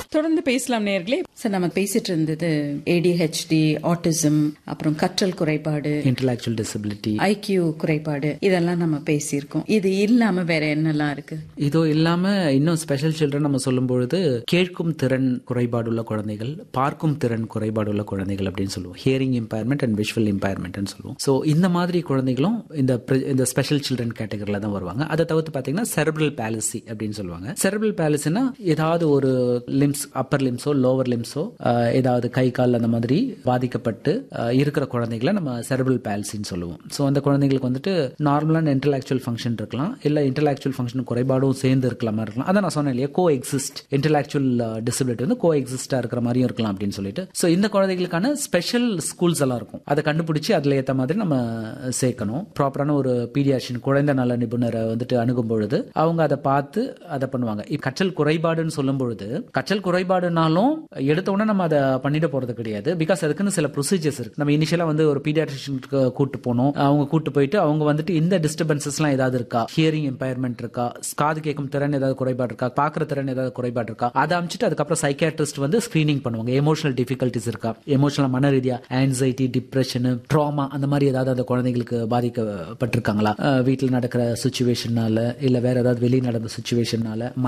தொடர்ந்து பேசலாம் நேர்களே சார் நம்ம பேசிட்டு இருந்தது ஏடிஹெச்டி ஆட்டிசம் அப்புறம் கற்றல் குறைபாடு இன்டலெக்சுவல் டிசபிலிட்டி ஐக்கியூ குறைபாடு இதெல்லாம் நம்ம பேசியிருக்கோம் இது இல்லாம வேற என்னெல்லாம் இருக்கு இதோ இல்லாம இன்னும் ஸ்பெஷல் சில்ட்ரன் நம்ம சொல்லும் பொழுது கேட்கும் திறன் குறைபாடுள்ள குழந்தைகள் பார்க்கும் திறன் குறைபாடுள்ள குழந்தைகள் அப்படின்னு சொல்லுவோம் ஹியரிங் இம்பேர்மெண்ட் அண்ட் விஷுவல் இம்பேர்மெண்ட்னு சொல்லுவோம் ஸோ இந்த மாதிரி குழந்தைகளும் இந்த pre- இந்த ஸ்பெஷல் சில்ட்ரன் கேட்டகரியில் தான் வருவாங்க அதை தவிர்த்து பார்த்தீங்கன்னா செரபிரல் பேலசி அப்படின்னு சொல்லுவாங்க செரபிரல் பேலசினா ஏதாவது ஒரு லிம்ஸ் அப்பர் லிம்ஸோ லோவர் லிம்ஸோ ஏதாவது கை கால் அந்த மாதிரி பாதிக்கப்பட்டு அஹ், இருக்கிற குழந்தைகளை நம்ம செரபிரல் பேலசின்னு சொல்லுவோம் ஸோ அந்த குழந்தைங்களுக்கு வந்துட்டு நார்மலான இன்டலெக்சுவல் ஃபங்க்ஷன் இருக்கலாம் இல்லை இன்டலெக்சுவல் ஃபங்க்ஷன் குறைபாடும் சேர்ந்து இருக்கலாமா இருக்கலாம் அதான் நான் சொன்னேன் இல்லையா கோ எக்ஸிஸ்ட் இன்டலெக்சுவல் டிசபிலிட்டி வந்து கோ எக்ஸிஸ்டா இருக்கிற மாதிரியும் இருக்கலாம் அப்படின்னு சொல்லிட்டு ஸோ இந்த குழந்தைகளுக்கான ஸ்பெஷல் ஸ்கூல்ஸ் எல்லாம் இருக்கும் அதை கண்டுபிடிச்சு அதில் ஏற்ற மாதிரி நம்ம சேர்க்கணும் ப்ராப்பரான ஒரு பீடியாஷன் குழந்தை நல நிபுணரை வந்துட்டு அணுகும் பொழுது அவங்க அதை பார்த்து அதை பண்ணுவாங்க இப்ப கற்றல் குறைபாடுன்னு சொல்லும் பொழுது கற்றல் குறைபாடுனாலும் எடுத்த உடனே நம்ம அதை பண்ணிட போறது கிடையாது பிகாஸ் அதுக்குன்னு சில ப்ரொசீஜர்ஸ் இருக்கு நம்ம இனிஷியலா வந்து ஒரு பீடியாட்ரிஷனுக்கு கூட்டு போனோம் அவங்க கூட்டு போயிட்டு அவங்க வந்துட்டு இந்த டிஸ்டர்பன்சஸ்லாம் ஏதாவது இருக்கா ஹியரிங் எம்பயர்மெண்ட் இருக்கா காது கேட்கும் திறன் ஏதாவது குறைபாடு இருக்கா பார்க்குற திறன் ஏதாவது குறைபாடு இருக்கா அதை அமைச்சிட்டு அதுக்கப்புறம் சைக்காட்ரிஸ்ட் வந்து ஸ்கிரீனிங் பண்ணுவாங்க எமோஷனல் டிஃபிகல்ட்டிஸ் இருக்கா எமோஷனல் மன ரீதியா ஆன்சைட்டி டிப்ரெஷன் ட்ராமா அந்த மாதிரி ஏதாவது அந்த குழந்தைங்களுக்கு பாதிக்கப்பட்டிருக்காங்களா வீட்டில் நடக்கிற சுச்சுவேஷனால இல்ல வேற ஏதாவது வெளியே நடந்த சுச்சுவேஷனால